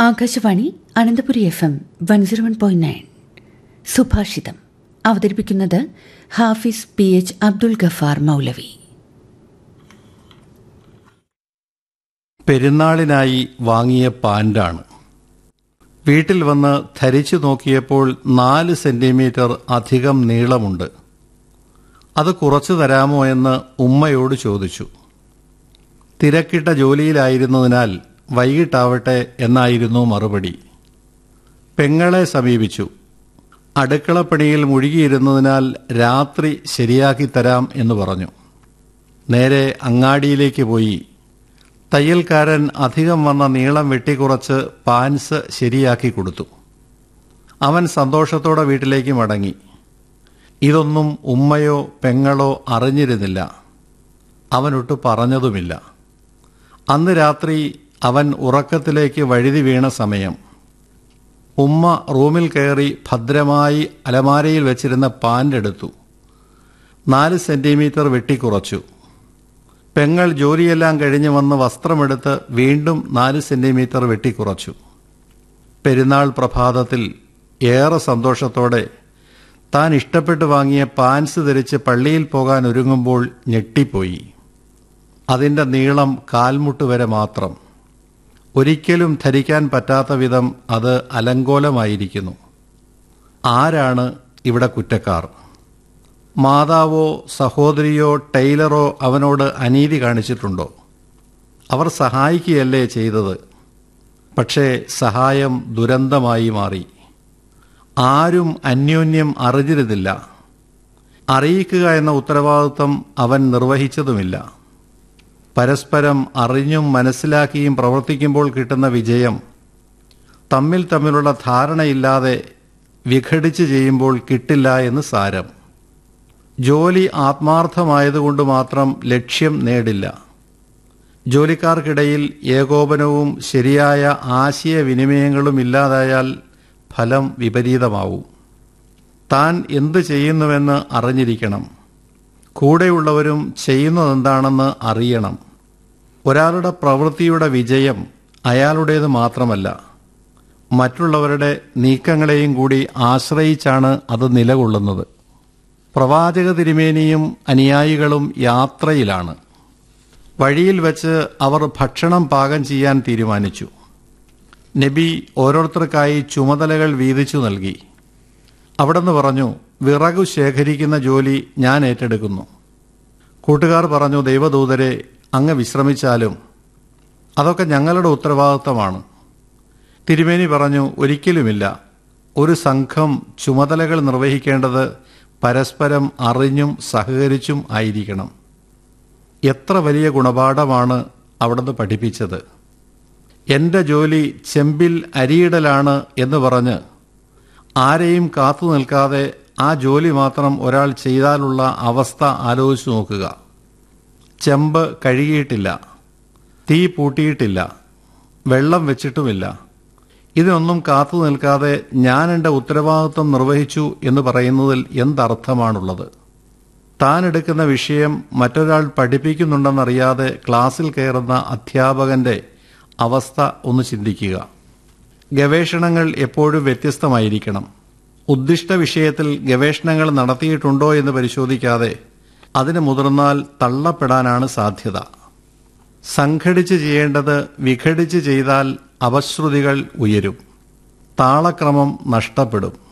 Akashvani Ananthapuri F M one zero one point nine സുഭാഷിതം അവതരിപ്പിക്കുന്നത് Hafiz P H Abdul Gaffar Maulavi പെരുന്നാളിനായി വാങ്ങിയ പാൻ്റാണ് വീട്ടിൽ വന്ന് ധരിച്ചു നോക്കിയപ്പോൾ നാല് സെന്റിമീറ്റർ അധികം നീളമുണ്ട് അത് കുറച്ചു തരാമോ എന്ന് ഉമ്മയോട് ചോദിച്ചു തിരക്കിട്ട ജോലിയിലായിരുന്നതിനാൽ വൈകിട്ടാവട്ടെ എന്നായിരുന്നു മറുപടി പെങ്ങളെ സമീപിച്ചു അടുക്കളപ്പണിയിൽ മുഴുകിയിരുന്നതിനാൽ രാത്രി ശരിയാക്കി തരാം എന്ന് പറഞ്ഞു നേരെ അങ്ങാടിയിലേക്ക് പോയി തയ്യൽക്കാരൻ അധികം വന്ന നീളം വെട്ടിക്കുറച്ച് പാൻസ് ശരിയാക്കി കൊടുത്തു അവൻ സന്തോഷത്തോടെ വീട്ടിലേക്ക് മടങ്ങി ഇതൊന്നും ഉമ്മയോ പെങ്ങളോ അറിഞ്ഞിരുന്നില്ല അവനൊട്ട് പറഞ്ഞതുമില്ല അന്ന് രാത്രി അവൻ ഉറക്കത്തിലേക്ക് വഴുതി വീണ സമയം ഉമ്മ റൂമിൽ കയറി ഭദ്രമായി അലമാരയിൽ വെച്ചിരുന്ന പാൻ്റ് എടുത്തു നാല് സെന്റിമീറ്റർ വെട്ടിക്കുറച്ചു പെങ്ങൾ ജോലിയെല്ലാം കഴിഞ്ഞ് വന്ന് വസ്ത്രമെടുത്ത് വീണ്ടും നാല് സെന്റിമീറ്റർ വെട്ടിക്കുറച്ചു പെരുന്നാൾ പ്രഭാതത്തിൽ ഏറെ സന്തോഷത്തോടെ താൻ ഇഷ്ടപ്പെട്ട് വാങ്ങിയ പാൻസ് ധരിച്ച് പള്ളിയിൽ പോകാൻ ഒരുങ്ങുമ്പോൾ ഞെട്ടിപ്പോയി അതിൻ്റെ നീളം കാൽമുട്ട് വരെ മാത്രം ഒരിക്കലും ധരിക്കാൻ പറ്റാത്ത വിധം അത് അലങ്കോലമായിരിക്കുന്നു ആരാണ് ഇവിടെ കുറ്റക്കാർ മാതാവോ സഹോദരിയോ ടൈലറോ അവനോട് അനീതി കാണിച്ചിട്ടുണ്ടോ അവർ സഹായിക്കുകയല്ലേ ചെയ്തത് പക്ഷേ സഹായം ദുരന്തമായി മാറി ആരും അന്യോന്യം അറിഞ്ഞിരുന്നില്ല അറിയിക്കുക എന്ന ഉത്തരവാദിത്വം അവൻ നിർവഹിച്ചതുമില്ല പരസ്പരം അറിഞ്ഞും മനസ്സിലാക്കിയും പ്രവർത്തിക്കുമ്പോൾ കിട്ടുന്ന വിജയം തമ്മിൽ തമ്മിലുള്ള ധാരണയില്ലാതെ വിഘടിച്ച് ചെയ്യുമ്പോൾ കിട്ടില്ല എന്ന് സാരം ജോലി ആത്മാർത്ഥമായതുകൊണ്ട് മാത്രം ലക്ഷ്യം നേടില്ല ജോലിക്കാർക്കിടയിൽ ഏകോപനവും ശരിയായ ആശയവിനിമയങ്ങളും ഇല്ലാതായാൽ ഫലം വിപരീതമാവും താൻ എന്ത് ചെയ്യുന്നുവെന്ന് അറിഞ്ഞിരിക്കണം കൂടെയുള്ളവരും ചെയ്യുന്നതെന്താണെന്ന് അറിയണം ഒരാളുടെ പ്രവൃത്തിയുടെ വിജയം അയാളുടേത് മാത്രമല്ല മറ്റുള്ളവരുടെ നീക്കങ്ങളെയും കൂടി ആശ്രയിച്ചാണ് അത് നിലകൊള്ളുന്നത് പ്രവാചക തിരുമേനിയും അനുയായികളും യാത്രയിലാണ് വഴിയിൽ വെച്ച് അവർ ഭക്ഷണം പാകം ചെയ്യാൻ തീരുമാനിച്ചു നബി ഓരോരുത്തർക്കായി ചുമതലകൾ വീതിച്ചു നൽകി അവിടുന്ന് പറഞ്ഞു വിറകു ശേഖരിക്കുന്ന ജോലി ഞാൻ ഏറ്റെടുക്കുന്നു കൂട്ടുകാർ പറഞ്ഞു ദൈവദൂതരെ അങ്ങ് വിശ്രമിച്ചാലും അതൊക്കെ ഞങ്ങളുടെ ഉത്തരവാദിത്തമാണ് തിരുമേനി പറഞ്ഞു ഒരിക്കലുമില്ല ഒരു സംഘം ചുമതലകൾ നിർവഹിക്കേണ്ടത് പരസ്പരം അറിഞ്ഞും സഹകരിച്ചും ആയിരിക്കണം എത്ര വലിയ ഗുണപാഠമാണ് അവിടുന്ന് പഠിപ്പിച്ചത് എൻ്റെ ജോലി ചെമ്പിൽ അരിയിടലാണ് എന്ന് പറഞ്ഞ് ആരെയും കാത്തു നിൽക്കാതെ ആ ജോലി മാത്രം ഒരാൾ ചെയ്താലുള്ള അവസ്ഥ ആലോചിച്ചു നോക്കുക ചെമ്പ് കഴുകിയിട്ടില്ല തീ പൂട്ടിയിട്ടില്ല വെള്ളം വെച്ചിട്ടുമില്ല ഇതിനൊന്നും കാത്തു നിൽക്കാതെ ഞാൻ എൻ്റെ ഉത്തരവാദിത്വം നിർവഹിച്ചു എന്ന് പറയുന്നതിൽ എന്തർത്ഥമാണുള്ളത് താൻ എടുക്കുന്ന വിഷയം മറ്റൊരാൾ പഠിപ്പിക്കുന്നുണ്ടെന്നറിയാതെ ക്ലാസ്സിൽ കയറുന്ന അധ്യാപകന്റെ അവസ്ഥ ഒന്ന് ചിന്തിക്കുക ഗവേഷണങ്ങൾ എപ്പോഴും വ്യത്യസ്തമായിരിക്കണം ഉദ്ദിഷ്ട വിഷയത്തിൽ ഗവേഷണങ്ങൾ നടത്തിയിട്ടുണ്ടോ എന്ന് പരിശോധിക്കാതെ അതിന് മുതിർന്നാൽ തള്ളപ്പെടാനാണ് സാധ്യത സംഘടിച്ച് ചെയ്യേണ്ടത് വിഘടിച്ച് ചെയ്താൽ അപശ്രുതികൾ ഉയരും താളക്രമം നഷ്ടപ്പെടും